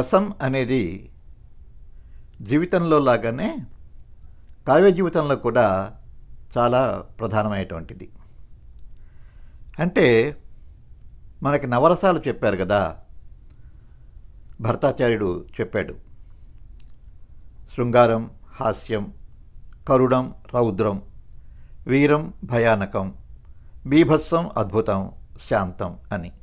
రసం అనేది జీవితంలో లాగానే కావ్య జీవితంలో కూడా చాలా ప్రధానమైనటువంటిది అంటే మనకి నవరసాలు చెప్పారు కదా భరతాచార్యుడు చెప్పాడు శృంగారం హాస్యం కరుణం రౌద్రం వీరం భయానకం బీభత్సం అద్భుతం శాంతం అని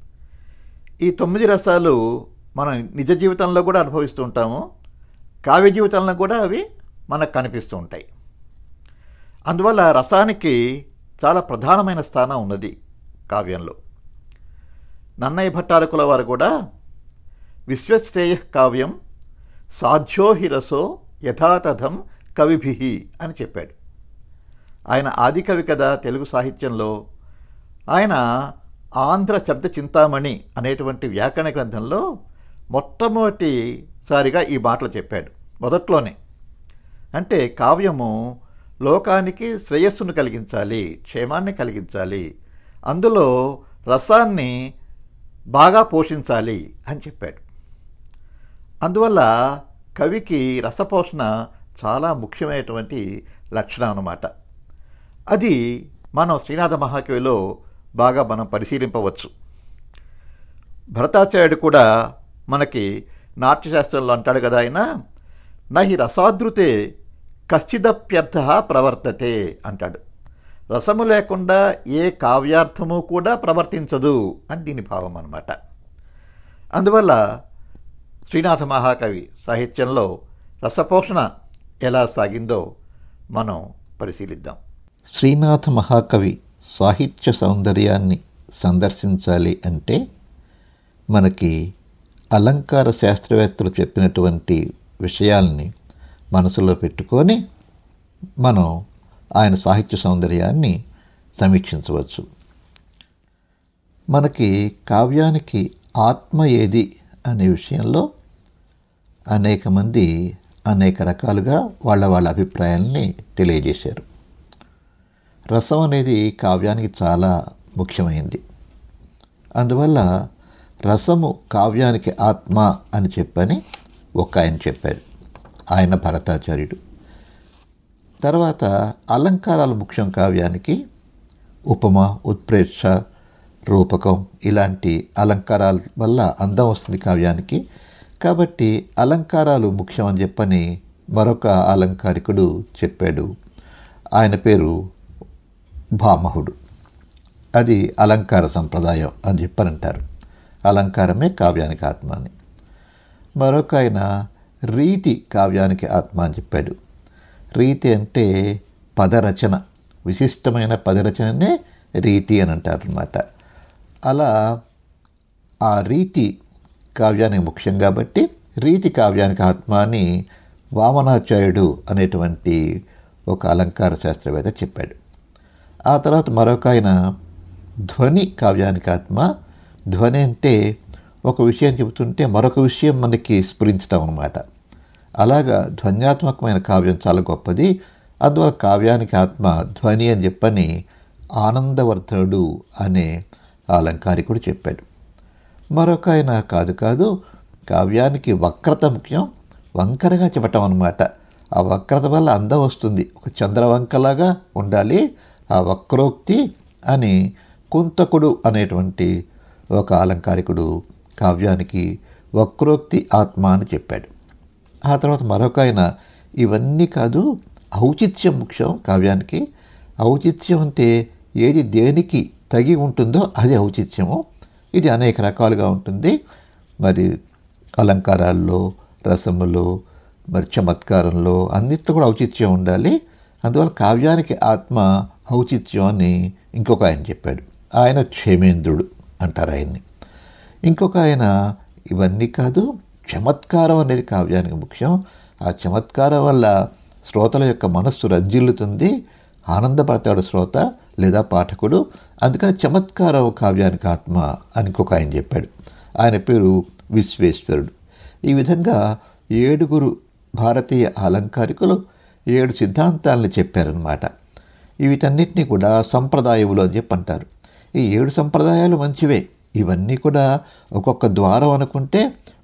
ఈ తొమ్మిది రసాలు మనం నిజ జీవితంలో కూడా అనుభవిస్తూ ఉంటాము కావ్య జీవితంలో కూడా అవి మనకు కనిపిస్తూ ఉంటాయి అందువల్ల రసానికి చాలా ప్రధానమైన స్థానం ఉన్నది కావ్యంలో నన్నయ్య భట్టారకుల వారు కూడా విశ్వశ్రేయ కావ్యం సాధ్యో హి రసో యథాతథం కవిభి అని చెప్పాడు ఆయన ఆదికవి కదా తెలుగు సాహిత్యంలో ఆయన ఆంధ్ర శబ్ద చింతామణి అనేటువంటి వ్యాకరణ గ్రంథంలో మొట్టమొదటిసారిగా ఈ మాటలు చెప్పాడు మొదట్లోనే అంటే కావ్యము లోకానికి శ్రేయస్సును కలిగించాలి క్షేమాన్ని కలిగించాలి అందులో రసాన్ని బాగా పోషించాలి అని చెప్పాడు అందువల్ల కవికి రసపోషణ చాలా ముఖ్యమైనటువంటి లక్షణం అన్నమాట అది మనం శ్రీనాథ మహాకవిలో బాగా మనం పరిశీలింపవచ్చు భరతాచార్యుడు కూడా మనకి నాట్యశాస్త్రంలో అంటాడు కదా ఆయన నహి రసాదృతే కశ్చిదప్యర్థ ప్రవర్తతే అంటాడు రసము లేకుండా ఏ కావ్యార్థము కూడా ప్రవర్తించదు అని దీని భావం అన్నమాట అందువల్ల శ్రీనాథ మహాకవి సాహిత్యంలో రసపోషణ ఎలా సాగిందో మనం పరిశీలిద్దాం శ్రీనాథ మహాకవి సాహిత్య సౌందర్యాన్ని సందర్శించాలి అంటే మనకి అలంకార శాస్త్రవేత్తలు చెప్పినటువంటి విషయాల్ని మనసులో పెట్టుకొని మనం ఆయన సాహిత్య సౌందర్యాన్ని సమీక్షించవచ్చు మనకి కావ్యానికి ఆత్మ ఏది అనే విషయంలో అనేక మంది అనేక రకాలుగా వాళ్ళ వాళ్ళ అభిప్రాయాల్ని తెలియజేశారు రసం అనేది కావ్యానికి చాలా ముఖ్యమైంది అందువల్ల రసము కావ్యానికి ఆత్మ అని చెప్పని ఒక ఆయన చెప్పారు ఆయన భరతాచార్యుడు తర్వాత అలంకారాలు ముఖ్యం కావ్యానికి ఉపమ ఉత్ప్రేక్ష రూపకం ఇలాంటి అలంకారాల వల్ల అందం వస్తుంది కావ్యానికి కాబట్టి అలంకారాలు ముఖ్యం అని చెప్పని మరొక అలంకారికుడు చెప్పాడు ఆయన పేరు భామహుడు అది అలంకార సంప్రదాయం అని చెప్పనంటారు అలంకారమే కావ్యానికి ఆత్మ అని మరొక ఆయన రీతి కావ్యానికి ఆత్మ అని చెప్పాడు రీతి అంటే పదరచన విశిష్టమైన పదరచననే రీతి అని అంటారు అనమాట అలా ఆ రీతి కావ్యానికి ముఖ్యం కాబట్టి రీతి కావ్యానికి ఆత్మ అని వామనాచార్యుడు అనేటువంటి ఒక అలంకార శాస్త్రవేత్త చెప్పాడు ఆ తర్వాత మరొక ఆయన ధ్వని కావ్యానికి ఆత్మ ధ్వని అంటే ఒక విషయం చెబుతుంటే మరొక విషయం మనకి స్ఫురించడం అనమాట అలాగా ధ్వన్యాత్మకమైన కావ్యం చాలా గొప్పది అందువల్ల కావ్యానికి ఆత్మ ధ్వని అని చెప్పని ఆనందవర్ధనుడు అనే అలంకారికుడు చెప్పాడు మరొక ఆయన కాదు కాదు కావ్యానికి వక్రత ముఖ్యం వంకరగా చెప్పటం అనమాట ఆ వక్రత వల్ల అందం వస్తుంది ఒక చంద్రవంకలాగా ఉండాలి ఆ వక్రోక్తి అని కుంతకుడు అనేటువంటి ఒక అలంకారికుడు కావ్యానికి వక్రోక్తి ఆత్మ అని చెప్పాడు ఆ తర్వాత మరొక ఆయన ఇవన్నీ కాదు ఔచిత్యం ముఖ్యం కావ్యానికి ఔచిత్యం అంటే ఏది దేనికి తగి ఉంటుందో అది ఔచిత్యము ఇది అనేక రకాలుగా ఉంటుంది మరి అలంకారాల్లో రసములో మరి చమత్కారంలో అన్నిట్లో కూడా ఔచిత్యం ఉండాలి అందువల్ల కావ్యానికి ఆత్మ ఔచిత్యం అని ఇంకొక ఆయన చెప్పాడు ఆయన క్షేమేంద్రుడు అంటారు ఆయన్ని ఇంకొక ఆయన ఇవన్నీ కాదు చమత్కారం అనేది కావ్యానికి ముఖ్యం ఆ చమత్కారం వల్ల శ్రోతల యొక్క మనస్సు రంజిల్లుతుంది ఆనందపడతాడు శ్రోత లేదా పాఠకుడు అందుకని చమత్కారం కావ్యానికి ఆత్మ అని ఇంకొక ఆయన చెప్పాడు ఆయన పేరు విశ్వేశ్వరుడు ఈ విధంగా ఏడుగురు భారతీయ అలంకారికులు ఏడు సిద్ధాంతాలను చెప్పారనమాట వీటన్నిటినీ కూడా సంప్రదాయములు అని చెప్పి అంటారు ఈ ఏడు సంప్రదాయాలు మంచివే ఇవన్నీ కూడా ఒక్కొక్క ద్వారం అనుకుంటే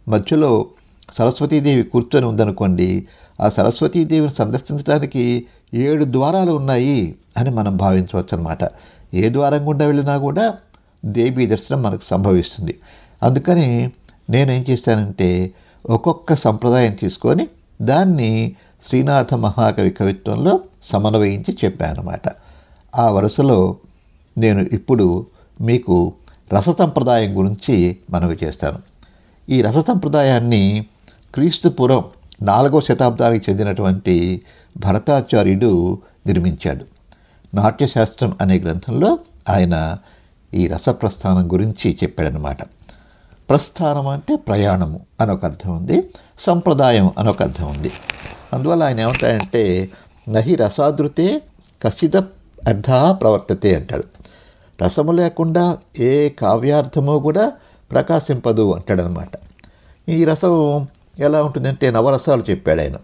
మధ్యలో సరస్వతీదేవి కూర్చొని ఉందనుకోండి ఆ సరస్వతీదేవిని సందర్శించడానికి ఏడు ద్వారాలు ఉన్నాయి అని మనం భావించవచ్చు అనమాట ఏ ద్వారం గుండా వెళ్ళినా కూడా దేవి దర్శనం మనకు సంభవిస్తుంది అందుకని నేనేం చేశానంటే ఒక్కొక్క సంప్రదాయం తీసుకొని దాన్ని శ్రీనాథ మహాకవి కవిత్వంలో సమన్వయించి చెప్పానమాట ఆ వరుసలో నేను ఇప్పుడు మీకు రస సంప్రదాయం గురించి మనవి చేస్తాను ఈ రస సంప్రదాయాన్ని క్రీస్తుపురం నాలుగవ శతాబ్దానికి చెందినటువంటి భరతాచార్యుడు నిర్మించాడు నాట్యశాస్త్రం అనే గ్రంథంలో ఆయన ఈ రసప్రస్థానం గురించి చెప్పాడనమాట ప్రస్థానం అంటే ప్రయాణము అని ఒక అర్థం ఉంది సంప్రదాయం అని ఒక అర్థం ఉంది అందువల్ల ఆయన ఏమంటాడంటే నహి రసాదృతే కసిద అర్థ ప్రవర్తతే అంటాడు రసము లేకుండా ఏ కావ్యార్థమో కూడా ప్రకాశింపదు అంటాడనమాట ఈ రసం ఎలా ఉంటుందంటే నవరసాలు చెప్పాడు ఆయన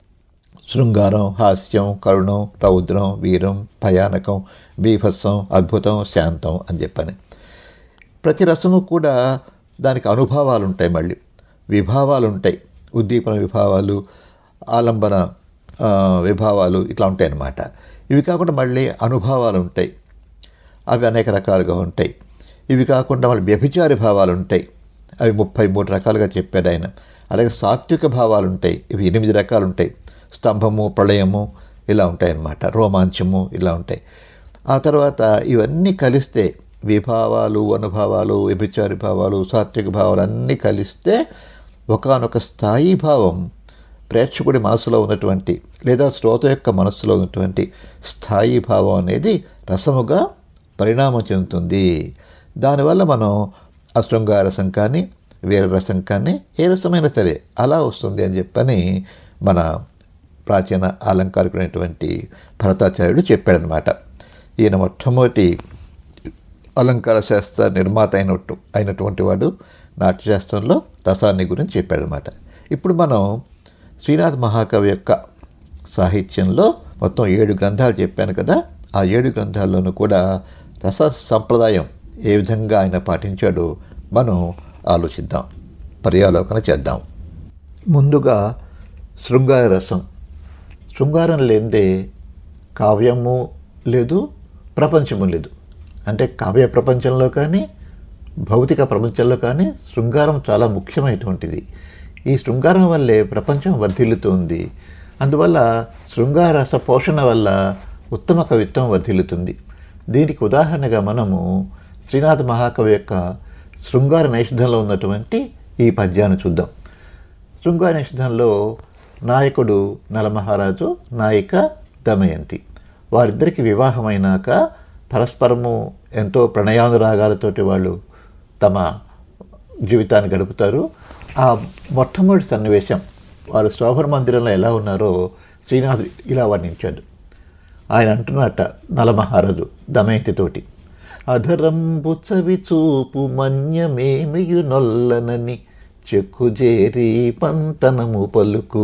శృంగారం హాస్యం కరుణం రౌద్రం వీరం భయానకం బీభత్సం అద్భుతం శాంతం అని చెప్పని ప్రతి రసము కూడా దానికి అనుభవాలు ఉంటాయి మళ్ళీ విభావాలు ఉంటాయి ఉద్దీపన విభావాలు ఆలంబన ఆ, విభావాలు ఇట్లా ఉంటాయి అన్నమాట ఇవి కాకుండా మళ్ళీ అనుభవాలు ఉంటాయి అవి అనేక రకాలుగా ఉంటాయి ఇవి కాకుండా మళ్ళీ వ్యభిచారి భావాలు ఉంటాయి అవి ముప్పై మూడు రకాలుగా చెప్పాడు ఆయన అలాగే సాత్విక భావాలు ఉంటాయి ఇవి ఎనిమిది రకాలు ఉంటాయి స్తంభము ప్రళయము ఇలా ఉంటాయి అన్నమాట రోమాంచము ఇలా ఉంటాయి ఆ తర్వాత ఇవన్నీ కలిస్తే విభావాలు అనుభవాలు వ్యభిచారి భావాలు సాత్విక భావాలు అన్నీ కలిస్తే ఒకానొక స్థాయి భావం ప్రేక్షకుడి మనసులో ఉన్నటువంటి లేదా శ్రోత యొక్క మనస్సులో ఉన్నటువంటి స్థాయి భావం అనేది రసముగా పరిణామం చెందుతుంది దానివల్ల మనం ఆ శృంగార రసం కానీ వీర రసం కానీ ఏ రసమైనా సరే అలా వస్తుంది అని చెప్పని మన ప్రాచీన అలంకారికుడైనటువంటి భరతాచార్యుడు చెప్పాడనమాట ఈయన మొట్టమొదటి అలంకార శాస్త్ర నిర్మాత అయినట్టు అయినటువంటి వాడు నాట్యశాస్త్రంలో రసాన్ని గురించి చెప్పాడనమాట ఇప్పుడు మనం శ్రీనాథ్ మహాకవి యొక్క సాహిత్యంలో మొత్తం ఏడు గ్రంథాలు చెప్పాను కదా ఆ ఏడు గ్రంథాల్లోనూ కూడా రస సంప్రదాయం ఏ విధంగా ఆయన పాటించాడో మనం ఆలోచిద్దాం పర్యాలోకన చేద్దాం ముందుగా శృంగార రసం శృంగారం లేనిదే కావ్యము లేదు ప్రపంచము లేదు అంటే కావ్య ప్రపంచంలో కానీ భౌతిక ప్రపంచంలో కానీ శృంగారం చాలా ముఖ్యమైనటువంటిది ఈ శృంగారం వల్లే ప్రపంచం వర్ధిల్లుతుంది అందువల్ల శృంగార రస పోషణ వల్ల ఉత్తమ కవిత్వం వర్ధిల్లుతుంది దీనికి ఉదాహరణగా మనము శ్రీనాథ్ మహాకవి యొక్క శృంగార నైషధంలో ఉన్నటువంటి ఈ పద్యాన్ని చూద్దాం శృంగార నిషిధంలో నాయకుడు నలమహారాజు నాయిక దమయంతి వారిద్దరికి వివాహమైనాక పరస్పరము ఎంతో ప్రణయానురాగాలతోటి వాళ్ళు తమ జీవితాన్ని గడుపుతారు ఆ మొట్టమొదటి సన్నివేశం వారు శోభన మందిరంలో ఎలా ఉన్నారో శ్రీనాథుడు ఇలా వర్ణించాడు ఆయన అంటున్నట్ట నలమహారాజు దమయంతితోటి అధరంబు చవి చూపు మన్యమేమియు నొల్లనని చెక్కుజేరి పంతనము పలుకు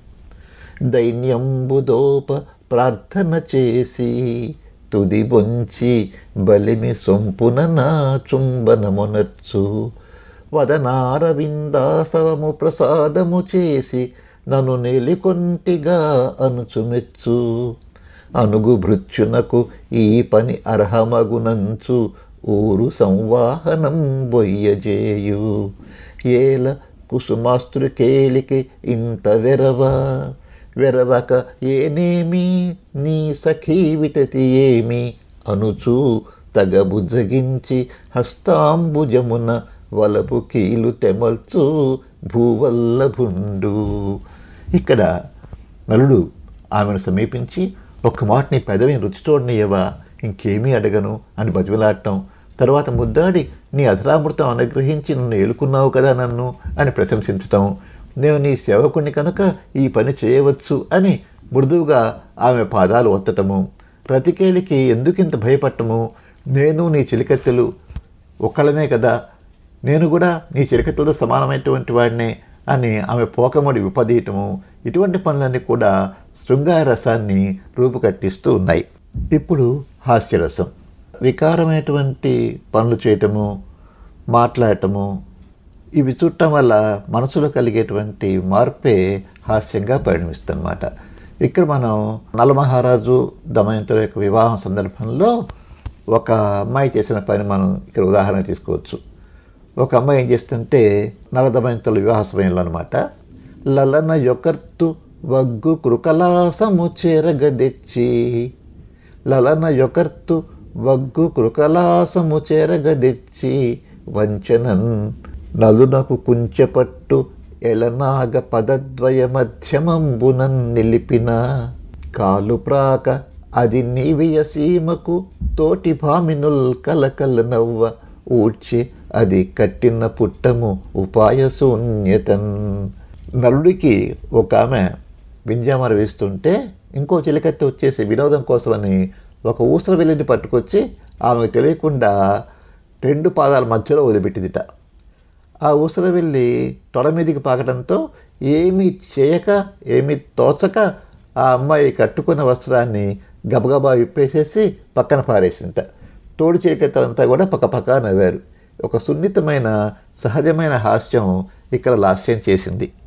దైన్యంబుదోప ప్రార్థన చేసి తుది బొంచి బలిమి సొంపున నా చుంబనమునర్చు వదనారవిందాసవము ప్రసాదము చేసి నన్ను నెలికొంటిగా అనుచుమెచ్చు అనుగు భృత్యునకు ఈ పని అర్హమగునంచు ఊరు సంవాహనం బొయ్యజేయు ఏల కుసుమాస్తృకేలికి ఇంత వెరవ వెరవక ఏనేమి నీ సఖీ వితతి ఏమి అనుచు తగబుజ్జగించి హస్తాంబుజమున వలపు కీలు తెమల్చు భూవల్లభుండు ఇక్కడ నలుడు ఆమెను సమీపించి ఒక్క మాట నీ పెదవిని రుచి చూడనియవా ఇంకేమీ అడగను అని బతిమలాడటం తర్వాత ముద్దాడి నీ అధరామృతం అనుగ్రహించి నన్ను ఏలుకున్నావు కదా నన్ను అని ప్రశంసించటం నేను నీ సేవకుని కనుక ఈ పని చేయవచ్చు అని మృదువుగా ఆమె పాదాలు ఒత్తటము రతికేలికి ఎందుకింత భయపడటము నేను నీ చిలికత్తెలు ఒక్కళ్ళమే కదా నేను కూడా నీ చిలికత్తెలతో సమానమైనటువంటి వాడినే అని ఆమె పోకముడి విపదీయటము ఇటువంటి పనులన్నీ కూడా శృంగార రసాన్ని రూపుకట్టిస్తూ ఉన్నాయి ఇప్పుడు హాస్యరసం వికారమైనటువంటి పనులు చేయటము మాట్లాడటము ఇవి చూడటం వల్ల మనసులో కలిగేటువంటి మార్పే హాస్యంగా పరిణమిస్తుందన్నమాట ఇక్కడ మనం నలమహారాజు దమయంతుల యొక్క వివాహం సందర్భంలో ఒక అమ్మాయి చేసిన పని మనం ఇక్కడ ఉదాహరణ తీసుకోవచ్చు ఒక అమ్మాయి ఏం చేస్తుంటే నలదమయంతుల వివాహ సమయంలో అనమాట లలన యొకర్తు వగ్గు కృకలాసము చేరగదెచ్చి లలన యొకర్తు వగ్గు కృకలాసము చేరగదెచ్చి వంచనన్ నలునకు కుంచెపట్టు ఎలనాగ పదద్వయ మధ్యమంబునన్ నిలిపిన కాలు ప్రాక అది నీవియ సీమకు తోటి భామినుల్ కలకల నవ్వ ఊడ్చి అది కట్టిన పుట్టము ఉపాయ శూన్యతన్ నలుడికి ఒక ఆమె వింజామర వేస్తుంటే ఇంకో చిలకత్తి వచ్చేసి వినోదం కోసమని ఒక ఊసర వెళ్ళిని పట్టుకొచ్చి ఆమెకు తెలియకుండా రెండు పాదాల మధ్యలో వదిలిపెట్టిదిట ఆ ఊసర వెళ్ళి తొడ మీదికి పాకడంతో ఏమీ చేయక ఏమీ తోచక ఆ అమ్మాయి కట్టుకున్న వస్త్రాన్ని గబగబా విప్పేసేసి పక్కన పారేసింట తోడు చిలికెత్తలంతా కూడా పక్కపక్క నవ్వారు ఒక సున్నితమైన సహజమైన హాస్యం ఇక్కడ లాస్యం చేసింది